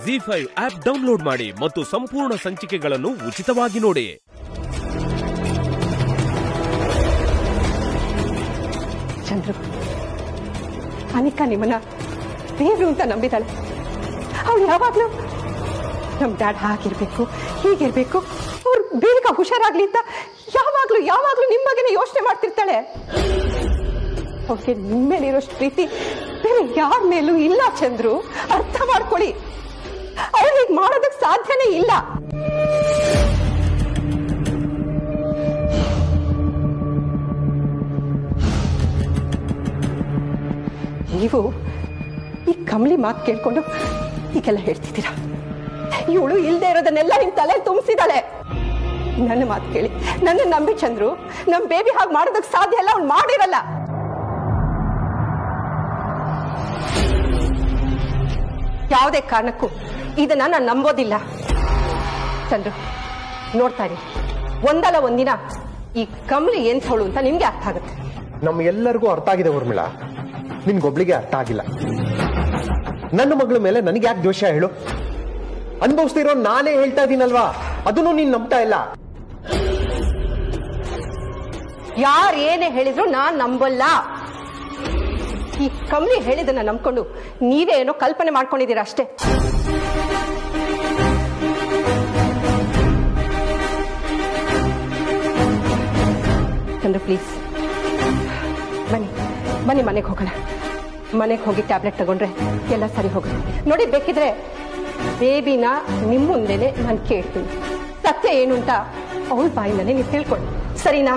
G five app download ಮಾಡಿ ಮತ್ತು ಸಂಪೂರ್ಣ ಸಂಚಿಕೆಗಳನ್ನು ಉಚಿತವಾಗಿ ನೋಡಿ ಚಂದ್ರು ಅನಿಕಾ ನಿಮ್ಮನ್ನ ದೇವ್ರು ಅಂತ ನಂಬಿದಾಳೆ ಅವಳು ಯಾವಾಗ್ಲೂ ನಮ್ ಡ್ಯಾಡ್ ಹಾಗಿರ್ಬೇಕು ಹೀಗಿರ್ಬೇಕು ಅವ್ರು ಬೇಗ ಹುಷಾರಾಗ್ಲಿ ಅಂತ ಯಾವಾಗ್ಲೂ ಯಾವಾಗ್ಲೂ ನಿಮ್ಮ ಬಗ್ಗೆನೇ ಯೋಚನೆ ಮಾಡ್ತಿರ್ತಾಳೆ ಅವ್ರಿಗೆ ನಿಮ್ಮ ಮೇಲೆ ಇರೋಷ್ಟು ಪ್ರೀತಿ ಬೇರೆ ಯಾರ ಮೇಲೂ ಇಲ್ಲ ಚಂದ್ರು ಅರ್ಥ ಮಾಡ್ಕೊಳ್ಳಿ ಅವ್ರು ಹೀಗೆ ಮಾಡೋದಕ್ಕೆ ಸಾಧ್ಯನೇ ಇಲ್ಲ ನೀವು ಈ ಕಮಲಿ ಮಾತು ಕೇಳ್ಕೊಂಡು ಹೀಗೆಲ್ಲ ಹೇಳ್ತಿದ್ದೀರಾ ಇವಳು ಇಲ್ದೇ ಇರೋದನ್ನೆಲ್ಲ ನಿಮ್ ತಲೆ ತುಂಬಿಸಿದಾಳೆ ನನ್ನ ಮಾತು ಕೇಳಿ ನನ್ನ ನಂಬಿ ಚಂದ್ರು ನಮ್ ಬೇಬಿ ಹಾಗೆ ಮಾಡೋದಕ್ಕೆ ಸಾಧ್ಯ ಇಲ್ಲ ಅವ್ಳು ಮಾಡಿರಲ್ಲ ಯಾವುದೇ ಕಾರಣಕ್ಕೂ ಇದನ್ನ ನಾನು ನಂಬೋದಿಲ್ಲ ಚಂದ್ರು ನೋಡ್ತಾ ಇರಿ ಒಂದಲ್ಲ ಒಂದಿನ ಈ ಕಮಲಿ ಎಂಥವಳು ಅಂತ ನಿಮ್ಗೆ ಅರ್ಥ ಆಗುತ್ತೆ ನಮ್ಮ ಎಲ್ಲರಿಗೂ ಅರ್ಥ ಆಗಿದೆ ಊರ್ಮಿಳ ನಿನ್ಗೊಬ್ಳಿಗೆ ಅರ್ಥ ಆಗಿಲ್ಲ ನನ್ನ ಮಗಳ ಮೇಲೆ ನನಗೆ ಯಾಕೆ ದ್ವೇಷ ಹೇಳು ಅನುಭವಿಸ್ತಿರೋ ನಾನೇ ಹೇಳ್ತಾ ಇದೀನಲ್ವಾ ಅದನ್ನು ನೀನ್ ನಂಬ್ತಾ ಇಲ್ಲ ಯಾರು ಏನೇ ಹೇಳಿದ್ರು ನಾನ್ ನಂಬಲ್ಲ ಈ ಕಮಲಿ ಹೇಳಿದನ್ನ ನಂಬ್ಕೊಂಡು ನೀವೇ ಏನೋ ಕಲ್ಪನೆ ಮಾಡ್ಕೊಂಡಿದ್ದೀರಾ ಅಷ್ಟೇ ಚಂದ್ರ ಪ್ಲೀಸ್ ಬನ್ನಿ ಬನ್ನಿ ಮನೆಗೆ ಹೋಗೋಣ ಮನೆಗೆ ಹೋಗಿ ಟ್ಯಾಬ್ಲೆಟ್ ತಗೊಂಡ್ರೆ ಎಲ್ಲ ಸರಿ ಹೋಗುತ್ತೆ ನೋಡಿ ಬೇಕಿದ್ರೆ ಬೇಬಿನ ನಿಮ್ಮ ಮುಂದೆನೆ ನಾನು ಕೇಳ್ತೀನಿ ಸತ್ಯ ಏನು ಅಂತ ಅವಳ ಬಾಯಿಂದನೇ ನೀವು ತಿಳ್ಕೊಳ್ಳಿ ಸರಿನಾ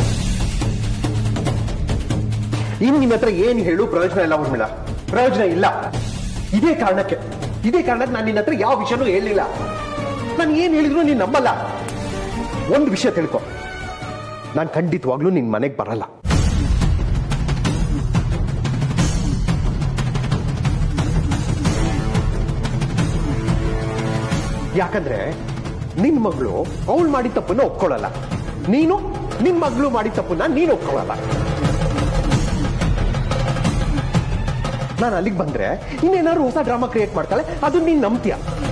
ಇನ್ ನಿನ್ನ ಹತ್ರ ಏನ್ ಹೇಳು ಪ್ರಯೋಜನ ಇಲ್ಲ ಊರ್ಮಿಳ ಪ್ರಯೋಜನ ಇಲ್ಲ ಇದೇ ಕಾರಣಕ್ಕೆ ಇದೇ ಕಾರಣಕ್ಕೆ ನಾನು ನಿನ್ನ ಹತ್ರ ಯಾವ ವಿಷಯನೂ ಹೇಳಿಲ್ಲ ನಾನು ಏನ್ ಹೇಳಿದ್ರು ನೀನ್ ನಂಬಲ್ಲ ಒಂದು ವಿಷಯ ತಿಳ್ಕೊ ನಾನು ಖಂಡಿತವಾಗ್ಲೂ ನಿನ್ ಮನೆಗೆ ಬರಲ್ಲ ಯಾಕಂದ್ರೆ ನಿನ್ ಮಗಳು ಅವಳು ಮಾಡಿದ ತಪ್ಪನ್ನ ಒಪ್ಕೊಳ್ಳಲ್ಲ ನೀನು ನಿನ್ ಮಗಳು ಮಾಡಿದ ತಪ್ಪನ್ನ ನೀನು ಒಪ್ಕೊಳ್ಳಲ್ಲ ನಾನು ಅಲ್ಲಿಗೆ ಬಂದ್ರೆ ಇನ್ನೇನಾದ್ರು ಹೊಸ ಡ್ರಾಮಾ ಕ್ರಿಯೇಟ್ ಮಾಡ್ತಾಳೆ ಅದು ನೀನ್ ನಂಬ್ತೀಯ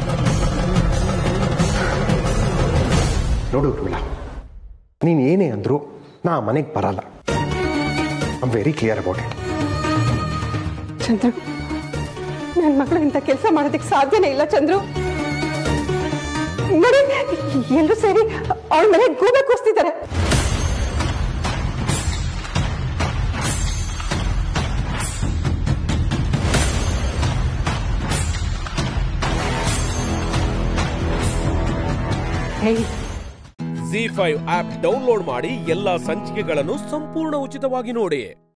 ನೋಡು ಉರ್ಮಿಳಾ ನೀನ್ ಏನೇ ಅಂದ್ರು ನಾ ಮನೆಗೆ ಬರಲ್ಲ I very clear about it Chandru ನನ್ನ ಮಗಳು ಇಂಥ ಕೆಲಸ ಮಾಡೋದಕ್ಕೆ ಸಾಧ್ಯನೇ ಇಲ್ಲ ಚಂದ್ರು ನೋಡಿ ಎಲ್ಲರೂ ಸೇರಿ ಅವಳ ಮೇಲೆ ಗೂಬೆ ಕೂಸ್ತಿದ್ದಾರೆ hey Zee five app download ಮಾಡಿ ಎಲ್ಲಾ ಸಂಚಿಕೆಗಳನ್ನು ಸಂಪೂರ್ಣ ಉಚಿತವಾಗಿ ನೋಡಿ